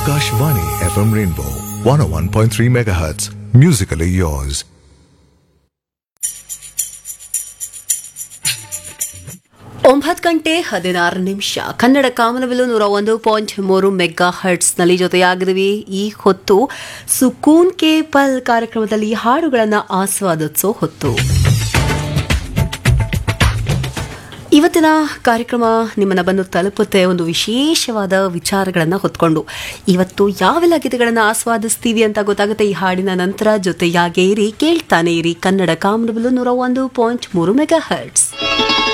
Akashvani FM Rainbow 101.3 MHz. Musically yours. ಒಂಬತ್ತು ಗಂಟೆ ಹದಿನಾರು ನಿಮಿಷ ಕನ್ನಡ ಕಾಮನಬಿಲ್ಲು ನೂರ ಒಂದು ಪಾಯಿಂಟ್ ಮೂರು ಮೆಗಾ ಹರ್ಟ್ಸ್ನಲ್ಲಿ ಜೊತೆಯಾಗಿದ್ದೀವಿ ಈ ಹೊತ್ತು ಸುಕೂನ್ ಕೆ ಪಲ್ ಕಾರ್ಯಕ್ರಮದಲ್ಲಿ ಹಾಡುಗಳನ್ನು ಆಸ್ವಾದಿಸೋ ಹೊತ್ತು ಇವತ್ತಿನ ಕಾರ್ಯಕ್ರಮ ನಿಮ್ಮನ್ನ ಬಂದು ತಲುಪುತ್ತೆ ಒಂದು ವಿಶೇಷವಾದ ವಿಚಾರಗಳನ್ನು ಹೊತ್ಕೊಂಡು ಇವತ್ತು ಯಾವೆಲ್ಲ ಗೀತೆಗಳನ್ನು ಆಸ್ವಾದಿಸ್ತೀವಿ ಅಂತ ಗೊತ್ತಾಗುತ್ತೆ ಈ ಹಾಡಿನ ನಂತರ ಜೊತೆಯಾಗೇ ಇರಿ ಕೇಳ್ತಾನೆ ಇರಿ ಕನ್ನಡ ಕಾಮನಬಿಲ್ಲು ನೂರ ಒಂದು ಪಾಯಿಂಟ್ ಮೂರು ಮೆಗಾ ಹರ್ಟ್ಸ್